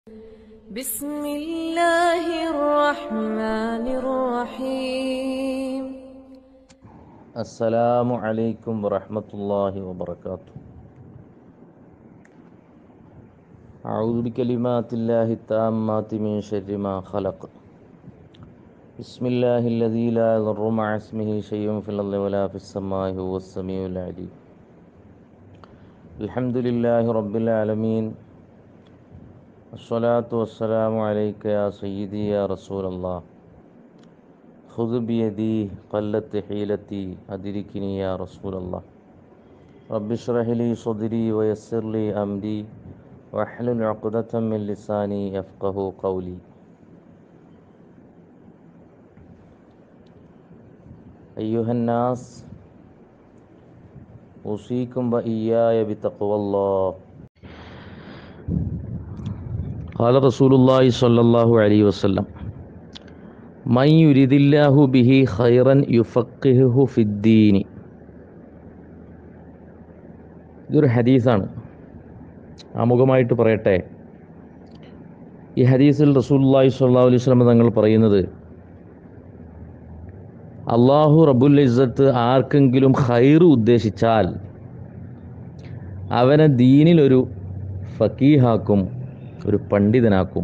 بسم الله الرحمن الرحيم السلام عليكم ورحمة الله وبركاته أعوذ بكلمات الله التامات من شر ما خلق بسم الله الذي لا يضر مع اسمه شيء في الأرض ولا في السماء هو السميع العليم الحمد لله رب العالمين الصلاة والسلام عليك يا سيدي يا رسول الله خذ بيدي قلت حيلتي أدركني يا رسول الله رب اشرح لي صدري ويسر لي أمري واحلل عقدة من لساني يفقه قولي أيها الناس أوصيكم وإياي بتقوى الله قال رسول الله صلى الله عليه وسلم من يريد الله به خيرا يفقهه في الدين ഇതൊരു ഹദീസാണ് ആമുഖമായിട്ട് പറയട്ടെ ഈ ഹദീസിൽ റസൂല്ലായി സ്വല്ലാ അലൈഹി സ്വലം തങ്ങൾ പറയുന്നത് അള്ളാഹു റബുൽ ഇസ്സത്ത് ആർക്കെങ്കിലും ഖൈറ് ഉദ്ദേശിച്ചാൽ അവനെ ദീനിലൊരു ഫക്കീഹാക്കും ഒരു പണ്ഡിതനാക്കും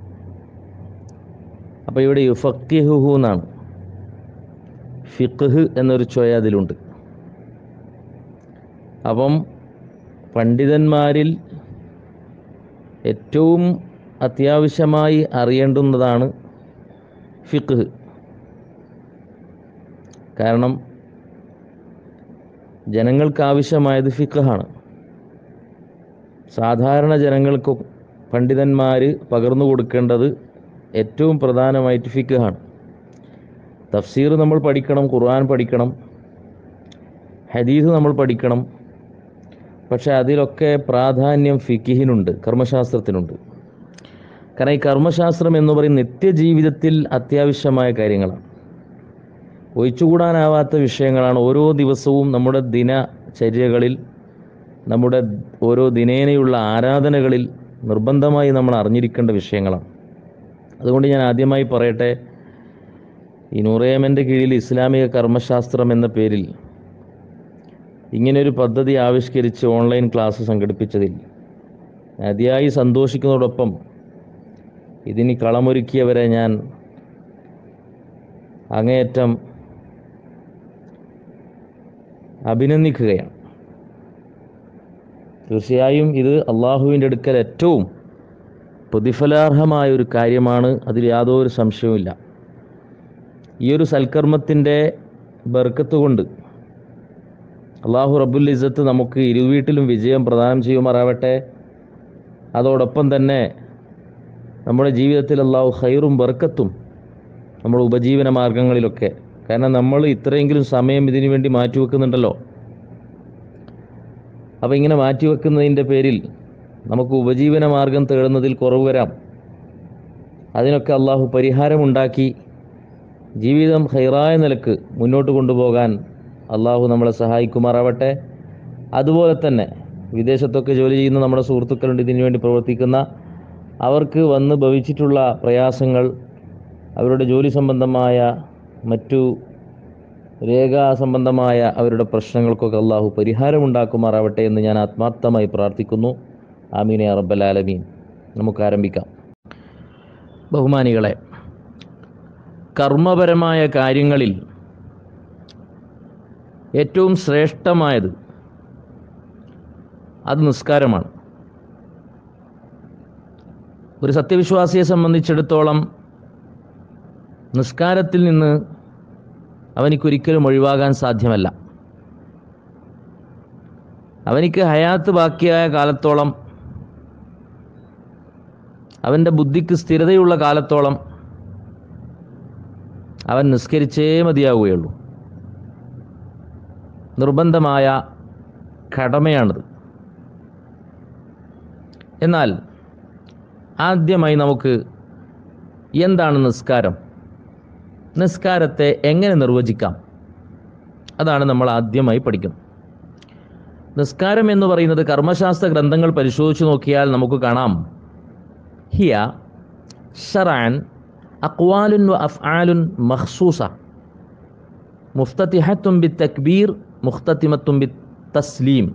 അപ്പോൾ ഇവിടെ യുഫക്കിഹു എന്നാണ് ഫിഖ് എന്നൊരു ചോയ അതിലുണ്ട് അപ്പം പണ്ഡിതന്മാരിൽ ഏറ്റവും അത്യാവശ്യമായി അറിയേണ്ടുന്നതാണ് ഫിഖ് കാരണം ജനങ്ങൾക്ക് ആവശ്യമായത് ഫിഖാണ് സാധാരണ ജനങ്ങൾക്ക് പണ്ഡിതന്മാർ പകർന്നു കൊടുക്കേണ്ടത് ഏറ്റവും പ്രധാനമായിട്ട് ഫിഖാണ് തഫ്സീർ നമ്മൾ പഠിക്കണം ഖുർആൻ പഠിക്കണം ഹദീസ് നമ്മൾ പഠിക്കണം പക്ഷെ അതിലൊക്കെ പ്രാധാന്യം ഫിക്കിഹിനുണ്ട് കർമ്മശാസ്ത്രത്തിനുണ്ട് കാരണം ഈ കർമ്മശാസ്ത്രം എന്ന് പറയുന്ന നിത്യജീവിതത്തിൽ അത്യാവശ്യമായ കാര്യങ്ങളാണ് ഒഴിച്ചുകൂടാനാവാത്ത വിഷയങ്ങളാണ് ഓരോ ദിവസവും നമ്മുടെ ദിനചര്യകളിൽ നമ്മുടെ ഓരോ ദിനേനയുള്ള ആരാധനകളിൽ നിർബന്ധമായി നമ്മൾ അറിഞ്ഞിരിക്കേണ്ട വിഷയങ്ങളാണ് അതുകൊണ്ട് ഞാൻ ആദ്യമായി പറയട്ടെ ഈ നൂറേമൻ്റെ കീഴിൽ ഇസ്ലാമിക കർമ്മശാസ്ത്രം എന്ന പേരിൽ ഇങ്ങനൊരു പദ്ധതി ആവിഷ്കരിച്ച് ഓൺലൈൻ ക്ലാസ് സംഘടിപ്പിച്ചതിൽ അതിയായി സന്തോഷിക്കുന്നതോടൊപ്പം ഇതിന് കളമൊരുക്കിയവരെ ഞാൻ അങ്ങേയറ്റം അഭിനന്ദിക്കുകയാണ് തീർച്ചയായും ഇത് അള്ളാഹുവിൻ്റെ അടുക്കൽ ഏറ്റവും പ്രതിഫലാർഹമായ ഒരു കാര്യമാണ് അതിൽ യാതൊരു സംശയവുമില്ല ഈ ഒരു സൽക്കർമ്മത്തിൻ്റെ ബർക്കത്ത് കൊണ്ട് അള്ളാഹു റബ്ബുൽ ഇസത്ത് നമുക്ക് ഇരുവീട്ടിലും വിജയം പ്രദാനം ചെയ്യുമാറാവട്ടെ അതോടൊപ്പം തന്നെ നമ്മുടെ ജീവിതത്തിൽ അള്ളാഹു ഹൈറും ബർക്കത്തും നമ്മുടെ ഉപജീവന മാർഗങ്ങളിലൊക്കെ കാരണം നമ്മൾ ഇത്രയെങ്കിലും സമയം ഇതിനു വേണ്ടി മാറ്റിവെക്കുന്നുണ്ടല്ലോ അപ്പോൾ ഇങ്ങനെ മാറ്റിവെക്കുന്നതിൻ്റെ പേരിൽ നമുക്ക് ഉപജീവന മാർഗം തേടുന്നതിൽ കുറവ് വരാം അതിനൊക്കെ അള്ളാഹു പരിഹാരമുണ്ടാക്കി ജീവിതം ഹൈറായ നിലക്ക് മുന്നോട്ട് കൊണ്ടുപോകാൻ അള്ളാഹു നമ്മളെ സഹായിക്കുമാറാവട്ടെ അതുപോലെ തന്നെ വിദേശത്തൊക്കെ ജോലി ചെയ്യുന്ന നമ്മുടെ സുഹൃത്തുക്കളുണ്ട് ഇതിനു വേണ്ടി പ്രവർത്തിക്കുന്ന അവർക്ക് വന്ന് ഭവിച്ചിട്ടുള്ള പ്രയാസങ്ങൾ അവരുടെ ജോലി സംബന്ധമായ മറ്റു രേഖാ സംബന്ധമായ അവരുടെ പ്രശ്നങ്ങൾക്കൊക്കെ അള്ളാഹു പരിഹാരമുണ്ടാക്കുമാറാവട്ടെ എന്ന് ഞാൻ ആത്മാർത്ഥമായി പ്രാർത്ഥിക്കുന്നു ആമീനെ അറബൽ ആലമീൻ നമുക്ക് ആരംഭിക്കാം ബഹുമാനികളെ കർമ്മപരമായ കാര്യങ്ങളിൽ ഏറ്റവും ശ്രേഷ്ഠമായത് അത് നിസ്കാരമാണ് ഒരു സത്യവിശ്വാസിയെ സംബന്ധിച്ചിടത്തോളം നിസ്കാരത്തിൽ നിന്ന് അവനിക്കൊരിക്കലും ഒഴിവാകാൻ സാധ്യമല്ല അവനിക്ക് ഹയാത്ത് ബാക്കിയായ കാലത്തോളം അവൻ്റെ ബുദ്ധിക്ക് സ്ഥിരതയുള്ള കാലത്തോളം അവൻ നിസ്കരിച്ചേ മതിയാവുകയുള്ളൂ നിർബന്ധമായ കടമയാണിത് എന്നാൽ ആദ്യമായി നമുക്ക് എന്താണ് നിസ്കാരം നിസ്കാരത്തെ എങ്ങനെ നിർവചിക്കാം അതാണ് നമ്മൾ ആദ്യമായി പഠിക്കുന്നത് നിസ്കാരം എന്ന് പറയുന്നത് കർമ്മശാസ്ത്ര ഗ്രന്ഥങ്ങൾ പരിശോധിച്ച് നോക്കിയാൽ നമുക്ക് കാണാം ഹിയ ഷറാൻ അക്വാലുൻ വ അഫ്ആലുൻ മഖ്സൂസ മുഫ്തത്തിഹത്തും ബി തക്ബീർ മുഖ്തത്തിമത്തും ബി തസ്ലീം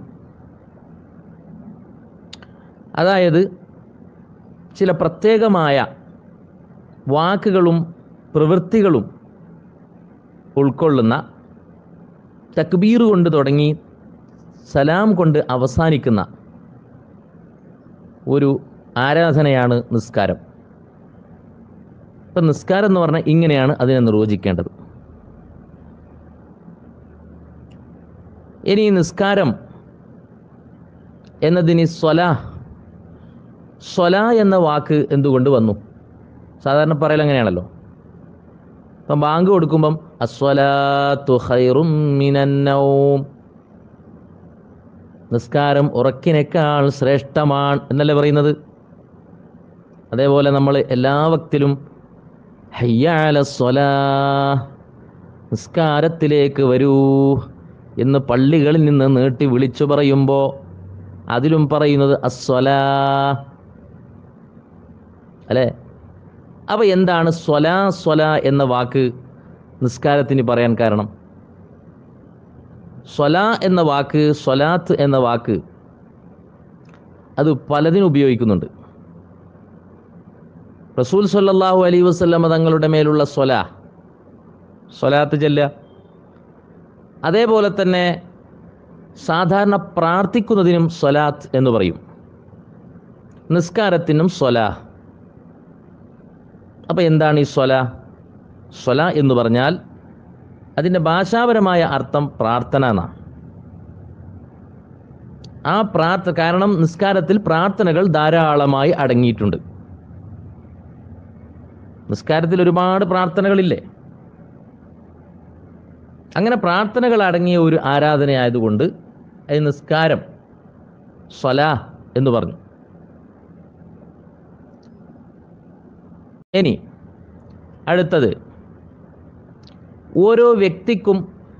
അതായത് ചില പ്രത്യേകമായ വാക്കുകളും പ്രവൃത്തികളും ഉൾക്കൊള്ളുന്ന തക്ബീർ കൊണ്ട് തുടങ്ങി സലാം കൊണ്ട് അവസാനിക്കുന്ന ഒരു ആരാധനയാണ് നിസ്കാരം ഇപ്പം നിസ്കാരം എന്ന് പറഞ്ഞാൽ ഇങ്ങനെയാണ് അതിനെ നിർവചിക്കേണ്ടത് ഇനി ഈ നിസ്കാരം എന്നതിന് സ്വല സ്വല എന്ന വാക്ക് എന്തുകൊണ്ട് വന്നു സാധാരണ പറയൽ അങ്ങനെയാണല്ലോ ഇപ്പം ബാങ്ക് കൊടുക്കുമ്പം അസ്വലാത്തു ഖൈറും മിനന്നൗം നിസ്കാരം ഉറക്കിനേക്കാൾ ശ്രേഷ്ഠമാണ് എന്നല്ലേ പറയുന്നത് അതേപോലെ നമ്മൾ എല്ലാ വക്തിലും ഹയ്യാല സ്വലാ നിസ്കാരത്തിലേക്ക് വരൂ എന്ന് പള്ളികളിൽ നിന്ന് നീട്ടി വിളിച്ചു പറയുമ്പോൾ അതിലും പറയുന്നത് അസ്വലാ അല്ലേ അപ്പോൾ എന്താണ് സ്വലാ സ്വല എന്ന വാക്ക് നിസ്കാരത്തിന് പറയാൻ കാരണം സ്വല എന്ന വാക്ക് സ്വലാത്ത് എന്ന വാക്ക് അത് പലതിനും ഉപയോഗിക്കുന്നുണ്ട് റസൂൽ സല്ലല്ലാഹു അലൈഹി വസല്ലമ തങ്ങളുടെ മേലുള്ള സ്വല സ്വലാത്ത് ചെല്ലുക അതേപോലെ തന്നെ സാധാരണ പ്രാർത്ഥിക്കുന്നതിനും സ്വലാത്ത് എന്ന് പറയും നിസ്കാരത്തിനും സ്വലാ അപ്പോൾ എന്താണ് ഈ സ്വല സ്വല എന്ന് പറഞ്ഞാൽ അതിൻ്റെ ഭാഷാപരമായ അർത്ഥം പ്രാർത്ഥന എന്നാണ് ആ പ്രാർത്ഥ കാരണം നിസ്കാരത്തിൽ പ്രാർത്ഥനകൾ ധാരാളമായി അടങ്ങിയിട്ടുണ്ട് നിസ്കാരത്തിൽ ഒരുപാട് പ്രാർത്ഥനകളില്ലേ അങ്ങനെ പ്രാർത്ഥനകൾ അടങ്ങിയ ഒരു ആരാധനയായതുകൊണ്ട് അത് നിസ്കാരം സ്വല എന്ന് പറഞ്ഞു ഇനി അടുത്തത് ഓരോ വ്യക്തിക്കും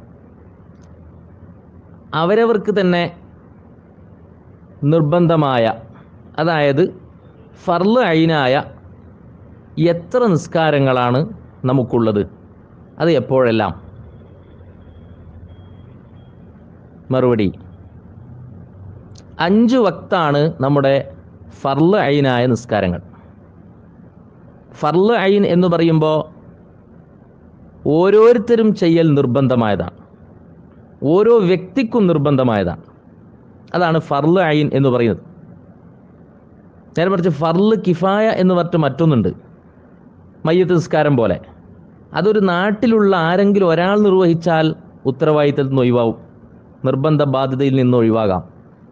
അവരവർക്ക് തന്നെ നിർബന്ധമായ അതായത് ഫർള് അയിനായ എത്ര നിസ്കാരങ്ങളാണ് നമുക്കുള്ളത് അത് എപ്പോഴെല്ലാം മറുപടി അഞ്ച് വക്താണ് നമ്മുടെ ഫർള് അയിനായ നിസ്കാരങ്ങൾ ഫർള് ഐൻ എന്ന് പറയുമ്പോൾ ഓരോരുത്തരും ചെയ്യൽ നിർബന്ധമായതാണ് ഓരോ വ്യക്തിക്കും നിർബന്ധമായതാണ് അതാണ് ഫർള് ഐൻ എന്ന് പറയുന്നത് നേരെ മറിച്ച് ഫർള് കിഫായ എന്ന് പറഞ്ഞിട്ട് മറ്റൊന്നുണ്ട് മയ്യത്ത് നിസ്കാരം പോലെ അതൊരു നാട്ടിലുള്ള ആരെങ്കിലും ഒരാൾ നിർവഹിച്ചാൽ ഉത്തരവാദിത്തത്തിൽ നിന്ന് ഒഴിവാകും നിർബന്ധ ബാധ്യതയിൽ നിന്ന് ഒഴിവാകാം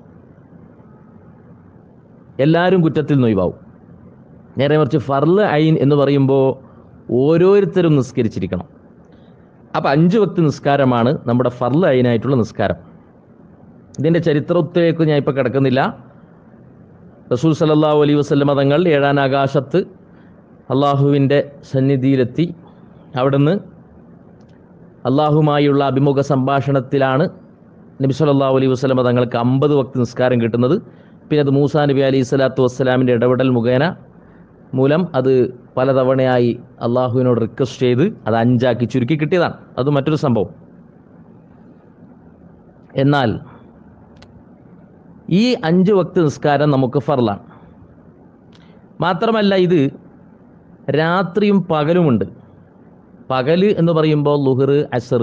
എല്ലാവരും കുറ്റത്തിൽ നിന്ന് ഒഴിവാകും നേരെ മറിച്ച് ഫർള് ഐൻ എന്ന് പറയുമ്പോൾ ഓരോരുത്തരും നിസ്കരിച്ചിരിക്കണം അപ്പോൾ അഞ്ച് വക്ത് നിസ്കാരമാണ് നമ്മുടെ ഫർള് ഐനായിട്ടുള്ള നിസ്കാരം ഇതിൻ്റെ ചരിത്രത്തിലേക്ക് ഞാൻ ഇപ്പോൾ കിടക്കുന്നില്ല റസൂൽ സല്ലല്ലാഹു അലൈഹി വസല്ലമ തങ്ങൾ ഏഴാൻ ആകാശത്ത് അള്ളാഹുവിൻ്റെ സന്നിധിയിലെത്തി അവിടുന്ന് അള്ളാഹുമായുള്ള അഭിമുഖ സംഭാഷണത്തിലാണ് നബി സല്ലല്ലാഹു അലൈഹി വസല്ലമ തങ്ങൾക്ക് അമ്പത് വക്ത് നിസ്കാരം കിട്ടുന്നത് പിന്നെ അത് മൂസാ നബി അലൈഹി സ്വലാത്തു വസ്സലാമിൻ്റെ ഇടപെടൽ മുഖേന മൂലം അത് പലതവണയായി അള്ളാഹുവിനോട് റിക്വസ്റ്റ് ചെയ്ത് അത് അഞ്ചാക്കി ചുരുക്കി കിട്ടിയതാണ് അത് മറ്റൊരു സംഭവം എന്നാൽ ഈ അഞ്ച് വക്ത് നിസ്കാരം നമുക്ക് ഫർലാണ് മാത്രമല്ല ഇത് രാത്രിയും പകലുമുണ്ട് പകല് എന്ന് പറയുമ്പോൾ ലുഹർ അസർ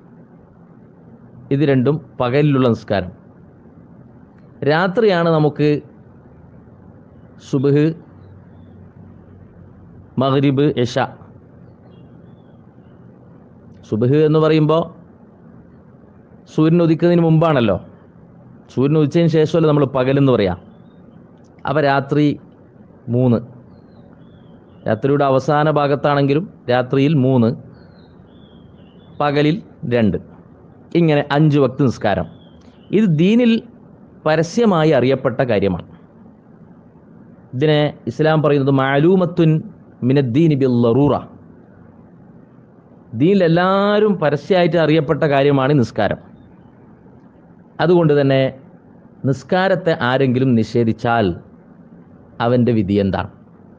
ഇത് രണ്ടും പകലിലുള്ള നിസ്കാരം രാത്രിയാണ് നമുക്ക് സുബഹ് മഗ്രിബ് ഇഷ സുബഹ് എന്ന് പറയുമ്പോൾ സൂര്യൻ ഉദിക്കുന്നതിന് മുമ്പാണല്ലോ സൂര്യൻ ഉദിച്ചതിന് ശേഷമല്ലേ നമ്മൾ പകലെന്ന് പറയാം അപ്പോൾ രാത്രി മൂന്ന് രാത്രിയുടെ അവസാന ഭാഗത്താണെങ്കിലും രാത്രിയിൽ മൂന്ന് പകലിൽ രണ്ട് ഇങ്ങനെ അഞ്ച് വക്ത് നിസ്കാരം ഇത് ദീനിൽ പരസ്യമായി അറിയപ്പെട്ട കാര്യമാണ് ഇതിനെ ഇസ്ലാം പറയുന്നത് മാലൂമത്തുൻ മിനദ്ദീനി ബിൽ ലറൂറ ദീനിൽ എല്ലാവരും പരസ്യമായിട്ട് അറിയപ്പെട്ട കാര്യമാണ് ഈ നിസ്കാരം അതുകൊണ്ട് തന്നെ നിസ്കാരത്തെ ആരെങ്കിലും നിഷേധിച്ചാൽ അവൻ്റെ വിധി എന്താണ്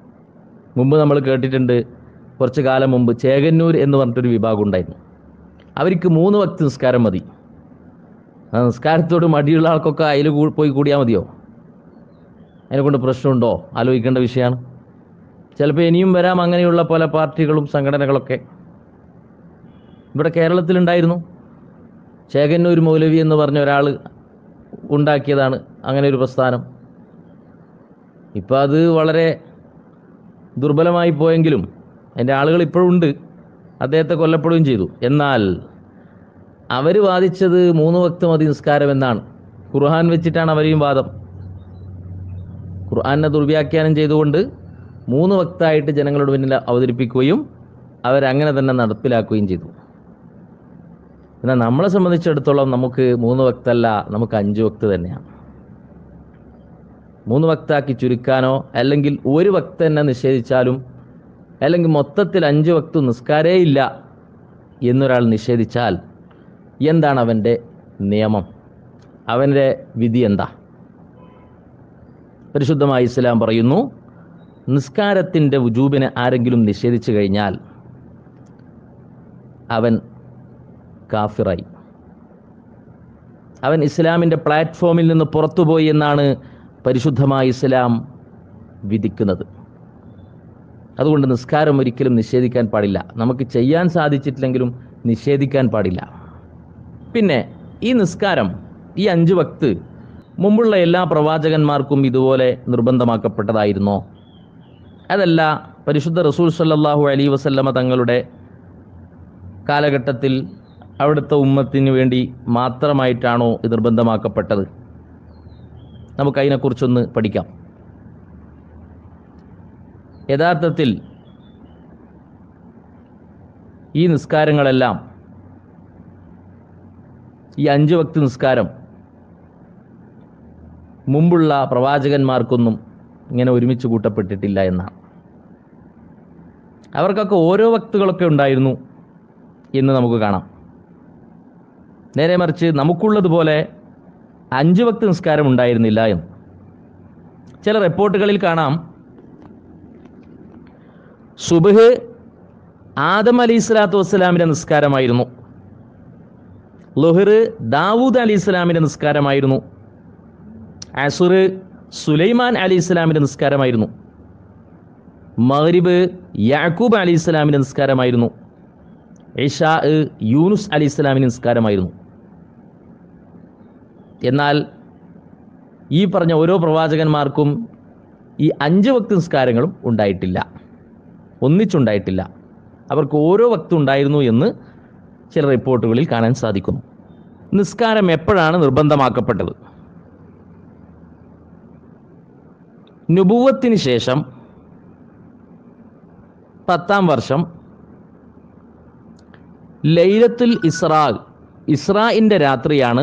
മുമ്പ് നമ്മൾ കേട്ടിട്ടുണ്ട് കുറച്ച് കാലം മുമ്പ് ചേകന്നൂർ എന്ന് പറഞ്ഞിട്ടൊരു വിഭാഗം ഉണ്ടായിരുന്നു അവർക്ക് മൂന്ന് വക്ത് നിസ്കാരം മതി ആ നിസ്കാരത്തോട് മടിയുള്ള ആൾക്കൊക്കെ അതിൽ പോയി കൂടിയാൽ മതിയോ അതിനെക്കൊണ്ട് പ്രശ്നമുണ്ടോ ആലോചിക്കേണ്ട വിഷയമാണ് ചിലപ്പോൾ ഇനിയും വരാം അങ്ങനെയുള്ള പല പാർട്ടികളും സംഘടനകളൊക്കെ ഇവിടെ കേരളത്തിലുണ്ടായിരുന്നു ചേകന്നൂർ മൗലവി എന്ന് പറഞ്ഞ ഒരാൾ ഉണ്ടാക്കിയതാണ് അങ്ങനെ ഒരു പ്രസ്ഥാനം ഇപ്പം അത് വളരെ ദുർബലമായി പോയെങ്കിലും അതിൻ്റെ ആളുകൾ ഇപ്പോഴും ഉണ്ട് അദ്ദേഹത്തെ കൊല്ലപ്പെടുകയും ചെയ്തു എന്നാൽ അവർ വാദിച്ചത് മൂന്ന് വക്ത് മതി നിസ്കാരം എന്നാണ് ഖുർആൻ വെച്ചിട്ടാണ് അവരെയും വാദം ഖുർആനെ ദുർവ്യാഖ്യാനം ചെയ്തുകൊണ്ട് മൂന്ന് വക്തായിട്ട് ജനങ്ങളുടെ മുന്നിൽ അവതരിപ്പിക്കുകയും അവരങ്ങനെ തന്നെ നടപ്പിലാക്കുകയും ചെയ്തു എന്നാൽ നമ്മളെ സംബന്ധിച്ചിടത്തോളം നമുക്ക് മൂന്ന് വക്തല്ല നമുക്ക് അഞ്ച് വക്ത് തന്നെയാണ് മൂന്ന് വക്താക്കി ചുരുക്കാനോ അല്ലെങ്കിൽ ഒരു വക്ത് തന്നെ നിഷേധിച്ചാലും അല്ലെങ്കിൽ മൊത്തത്തിൽ അഞ്ച് വക്ത് നിസ്കാരേ ഇല്ല എന്നൊരാൾ നിഷേധിച്ചാൽ എന്താണ് അവൻ്റെ നിയമം അവൻ്റെ വിധി എന്താ പരിശുദ്ധമായ ഇസ്ലാം പറയുന്നു നിസ്കാരത്തിൻ്റെ വുജൂബിനെ ആരെങ്കിലും നിഷേധിച്ചു കഴിഞ്ഞാൽ അവൻ കാഫിറായി അവൻ ഇസ്ലാമിൻ്റെ പ്ലാറ്റ്ഫോമിൽ നിന്ന് പുറത്തുപോയി എന്നാണ് പരിശുദ്ധമായ ഇസ്ലാം വിധിക്കുന്നത് അതുകൊണ്ട് നിസ്കാരം ഒരിക്കലും നിഷേധിക്കാൻ പാടില്ല നമുക്ക് ചെയ്യാൻ സാധിച്ചിട്ടില്ലെങ്കിലും നിഷേധിക്കാൻ പാടില്ല പിന്നെ ഈ നിസ്കാരം ഈ അഞ്ച് വക്ത് മുമ്പുള്ള എല്ലാ പ്രവാചകന്മാർക്കും ഇതുപോലെ നിർബന്ധമാക്കപ്പെട്ടതായിരുന്നോ അതല്ല പരിശുദ്ധ റസൂൽ സല്ലല്ലാഹു അലൈ വസല്ലമ തങ്ങളുടെ കാലഘട്ടത്തിൽ അവിടുത്തെ ഉമ്മത്തിന് വേണ്ടി മാത്രമായിട്ടാണോ ഇത് നിർബന്ധമാക്കപ്പെട്ടത് നമുക്കതിനെക്കുറിച്ചൊന്ന് പഠിക്കാം യഥാർത്ഥത്തിൽ ഈ നിസ്കാരങ്ങളെല്ലാം ഈ അഞ്ച് വക്ത് നിസ്കാരം മുമ്പുള്ള പ്രവാചകന്മാർക്കൊന്നും ഇങ്ങനെ ഒരുമിച്ച് കൂട്ടപ്പെട്ടിട്ടില്ല എന്നാണ് അവർക്കൊക്കെ ഓരോ വക്തുകളൊക്കെ ഉണ്ടായിരുന്നു എന്ന് നമുക്ക് കാണാം നേരെ മറിച്ച് നമുക്കുള്ളതുപോലെ അഞ്ച് വക്ത് നിസ്കാരം ഉണ്ടായിരുന്നില്ല എന്ന് ചില റിപ്പോർട്ടുകളിൽ കാണാം സുബഹ് ആദം അലി സ്വലാത്തു വസ്സലാമിൻ്റെ നിസ്കാരമായിരുന്നു ലുഹർ ദാവൂദ് അലി ഇസ്ലാമിൻ്റെ നിസ്കാരമായിരുന്നു അസുർ സുലൈമാൻ അലി ഇസ്ലാമിൻ്റെ നിസ്കാരമായിരുന്നു മഗ്രിബ് യാക്കൂബ് അലി ഇസ്ലാമിൻ്റെ നിസ്കാരമായിരുന്നു ഇഷാ യൂനുസ് അലി ഇസ്ലാമിൻ്റെ നിസ്കാരമായിരുന്നു എന്നാൽ ഈ പറഞ്ഞ ഓരോ പ്രവാചകന്മാർക്കും ഈ അഞ്ച് വക്ത് നിസ്കാരങ്ങളും ഉണ്ടായിട്ടില്ല ഒന്നിച്ചുണ്ടായിട്ടില്ല അവർക്ക് ഓരോ വക്ത് ഉണ്ടായിരുന്നു എന്ന് ചില റിപ്പോർട്ടുകളിൽ കാണാൻ സാധിക്കുന്നു നിസ്കാരം എപ്പോഴാണ് നിർബന്ധമാക്കപ്പെട്ടത് നുബുവത്തിന് ശേഷം പത്താം വർഷം ലൈലത്തുൽ ഇസ്രാ ഇസ്രായിൻ്റെ രാത്രിയാണ്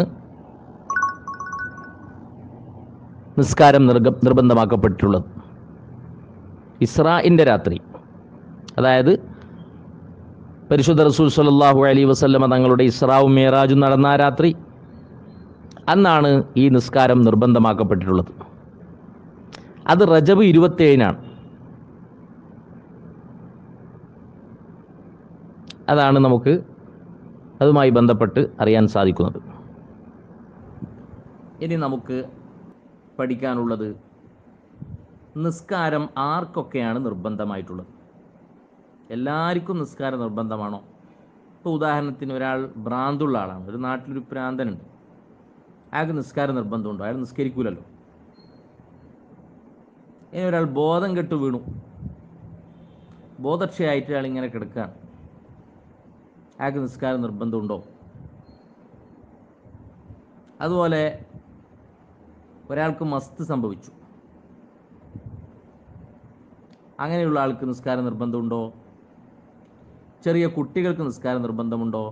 നിസ്കാരം നിർഗ നിർബന്ധമാക്കപ്പെട്ടിട്ടുള്ളത് ഇസ്രായിൻ്റെ രാത്രി അതായത് പരിശുദ്ധ റസൂൽ സല്ലല്ലാഹു അലൈഹി വസല്ലമ തങ്ങളുടെ ഇസ്രാവും മേറാജും നടന്ന ആ രാത്രി അന്നാണ് ഈ നിസ്കാരം നിർബന്ധമാക്കപ്പെട്ടിട്ടുള്ളത് അത് റജബ് ഇരുപത്തേഴിനാണ് അതാണ് നമുക്ക് അതുമായി ബന്ധപ്പെട്ട് അറിയാൻ സാധിക്കുന്നത് ഇനി നമുക്ക് പഠിക്കാനുള്ളത് നിസ്കാരം ആർക്കൊക്കെയാണ് നിർബന്ധമായിട്ടുള്ളത് എല്ലാവർക്കും നിസ്കാരം നിർബന്ധമാണോ ഇപ്പോൾ ഉദാഹരണത്തിന് ഒരാൾ ഭ്രാന്തുള്ള ആളാണ് ഒരു നാട്ടിലൊരു പ്രാന്തനുണ്ട് അയാൾക്ക് നിസ്കാരം നിർബന്ധമുണ്ടോ അയാൾ നിസ്കരിക്കൂലല്ലോ ഇനി ഒരാൾ ബോധം കെട്ട് വീണു ബോധക്ഷയായിട്ട് അയാൾ ഇങ്ങനെ കിടക്കുകയാണ് അയാൾക്ക് നിസ്കാരം നിർബന്ധമുണ്ടോ അതുപോലെ ഒരാൾക്ക് മസ്ത് സംഭവിച്ചു അങ്ങനെയുള്ള ആൾക്ക് നിസ്കാരം നിർബന്ധമുണ്ടോ ചെറിയ കുട്ടികൾക്ക് നിസ്കാരം നിർബന്ധമുണ്ടോ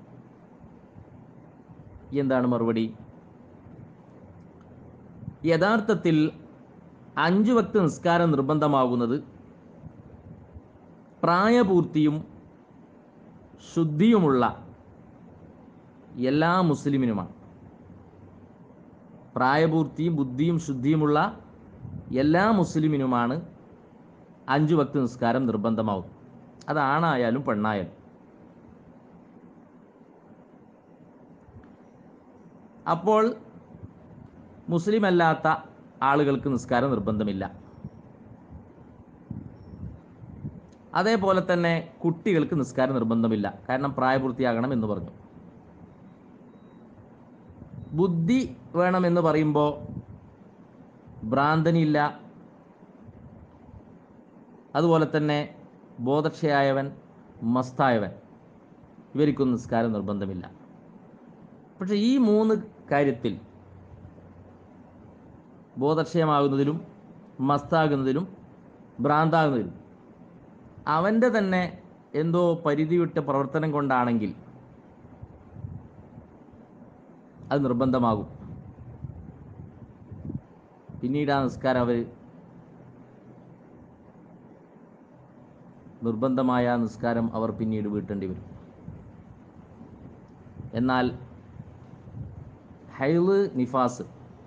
എന്താണ് മറുപടി യഥാർത്ഥത്തിൽ അഞ്ചു വക്ത് നിസ്കാരം നിർബന്ധമാകുന്നത് പ്രായപൂർത്തിയും ശുദ്ധിയുമുള്ള എല്ലാ മുസ്ലിമിനുമാണ് പ്രായപൂർത്തിയും ബുദ്ധിയും ശുദ്ധിയുമുള്ള എല്ലാ മുസ്ലിമിനുമാണ് അഞ്ച് വക്ത് നിസ്കാരം നിർബന്ധമാവും അത് ആണായാലും പെണ്ണായാലും അപ്പോൾ മുസ്ലിം അല്ലാത്ത ആളുകൾക്ക് നിസ്കാരം നിർബന്ധമില്ല അതേപോലെ തന്നെ കുട്ടികൾക്ക് നിസ്കാരം നിർബന്ധമില്ല കാരണം പ്രായപൂർത്തിയാകണം എന്ന് പറഞ്ഞു ബുദ്ധി വേണമെന്ന് പറയുമ്പോൾ ഭ്രാന്തനില്ല അതുപോലെ തന്നെ ബോധക്ഷയായവൻ മസ്തായവൻ ഇവർക്കൊന്നും നിസ്കാരം നിർബന്ധമില്ല പക്ഷെ ഈ മൂന്ന് കാര്യത്തിൽ ബോധക്ഷയമാകുന്നതിലും മസ്താകുന്നതിലും ഭ്രാന്താകുന്നതിലും അവൻ്റെ തന്നെ എന്തോ പരിധി വിട്ട പ്രവർത്തനം കൊണ്ടാണെങ്കിൽ അത് നിർബന്ധമാകും പിന്നീട് ആ നിസ്കാരം അവർ നിർബന്ധമായ ആ നിസ്കാരം അവർ പിന്നീട് വീട്ടേണ്ടി വരും എന്നാൽ ഹൈള് നിഫാസ്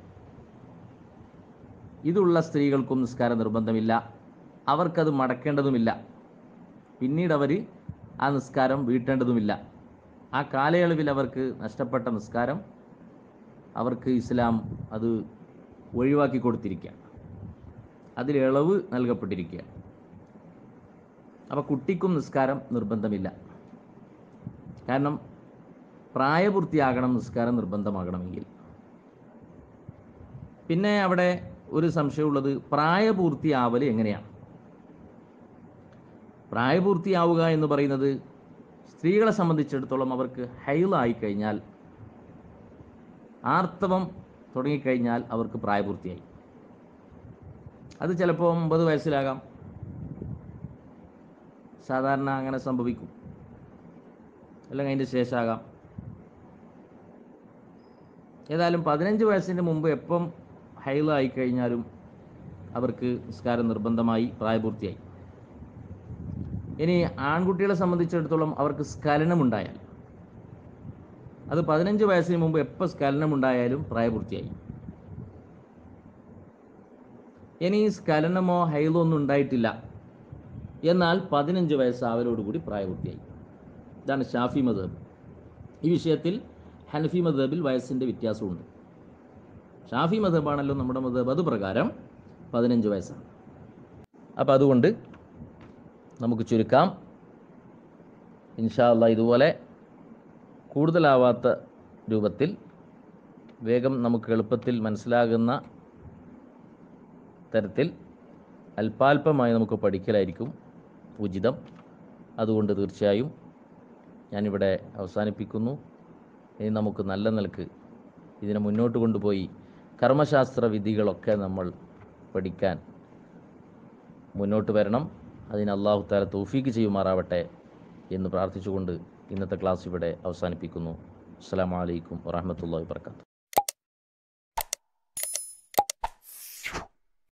ഇതുള്ള സ്ത്രീകൾക്കും നിസ്കാരം നിർബന്ധമില്ല അവർക്കത് മടക്കേണ്ടതുമില്ല പിന്നീട് അവർ ആ നിസ്കാരം വീട്ടേണ്ടതുമില്ല ആ കാലയളവിൽ അവർക്ക് നഷ്ടപ്പെട്ട നിസ്കാരം അവർക്ക് ഇസ്ലാം അത് ഒഴിവാക്കി കൊടുത്തിരിക്കുക അതിൽ ഇളവ് നൽകപ്പെട്ടിരിക്കുക അപ്പോൾ കുട്ടിക്കും നിസ്കാരം നിർബന്ധമില്ല കാരണം പ്രായപൂർത്തിയാകണം നിസ്കാരം നിർബന്ധമാകണമെങ്കിൽ പിന്നെ അവിടെ ഒരു സംശയമുള്ളത് പ്രായപൂർത്തിയാവൽ എങ്ങനെയാണ് പ്രായപൂർത്തിയാവുക എന്ന് പറയുന്നത് സ്ത്രീകളെ സംബന്ധിച്ചിടത്തോളം അവർക്ക് ഹൈലായി കഴിഞ്ഞാൽ ആർത്തവം തുടങ്ങിക്കഴിഞ്ഞാൽ അവർക്ക് പ്രായപൂർത്തിയായി അത് ചിലപ്പോൾ ഒമ്പത് വയസ്സിലാകാം സാധാരണ അങ്ങനെ സംഭവിക്കും അല്ലെങ്കിൽ അതിൻ്റെ ശേഷമാകാം ഏതായാലും പതിനഞ്ച് വയസ്സിന് മുമ്പ് എപ്പം ഹൈലായി കഴിഞ്ഞാലും അവർക്ക് നിസ്കാരം നിർബന്ധമായി പ്രായപൂർത്തിയായി ഇനി ആൺകുട്ടികളെ സംബന്ധിച്ചിടത്തോളം അവർക്ക് സ്ഖലനമുണ്ടായാൽ അത് പതിനഞ്ച് വയസ്സിന് മുമ്പ് എപ്പോൾ സ്ഖലനമുണ്ടായാലും പ്രായപൂർത്തിയായി ഇനി സ്ഖലനമോ ഹൈലോ ഒന്നും ഉണ്ടായിട്ടില്ല എന്നാൽ പതിനഞ്ച് വയസ്സ് അവരോടുകൂടി പ്രായപൂർത്തിയായി ഇതാണ് ഷാഫി മദബ് ഈ വിഷയത്തിൽ ഹനഫി മദബിൽ വയസ്സിൻ്റെ വ്യത്യാസമുണ്ട് ഷാഫി മദബാണല്ലോ നമ്മുടെ മദബ് അത് പ്രകാരം പതിനഞ്ച് വയസ്സാണ് അപ്പോൾ അതുകൊണ്ട് നമുക്ക് ചുരുക്കാം ഇൻഷാ അല്ലാ ഇതുപോലെ കൂടുതലാവാത്ത രൂപത്തിൽ വേഗം നമുക്ക് എളുപ്പത്തിൽ മനസ്സിലാകുന്ന തരത്തിൽ അല്പാൽപമായി നമുക്ക് പഠിക്കലായിരിക്കും ഉചിതം അതുകൊണ്ട് തീർച്ചയായും ഞാനിവിടെ അവസാനിപ്പിക്കുന്നു ഇനി നമുക്ക് നല്ല നിലക്ക് ഇതിനെ മുന്നോട്ട് കൊണ്ടുപോയി കർമ്മശാസ്ത്ര വിധികളൊക്കെ നമ്മൾ പഠിക്കാൻ മുന്നോട്ട് വരണം അതിന് അള്ളാഹു താല തൗഫീക്ക് ചെയ്യുമാറാവട്ടെ എന്ന് പ്രാർത്ഥിച്ചുകൊണ്ട് ഇന്നത്തെ ക്ലാസ് ഇവിടെ അവസാനിപ്പിക്കുന്നു അസ്സാം വലൈക്കും വാഹമത്തല്ലാ വാബർക്കാത്തു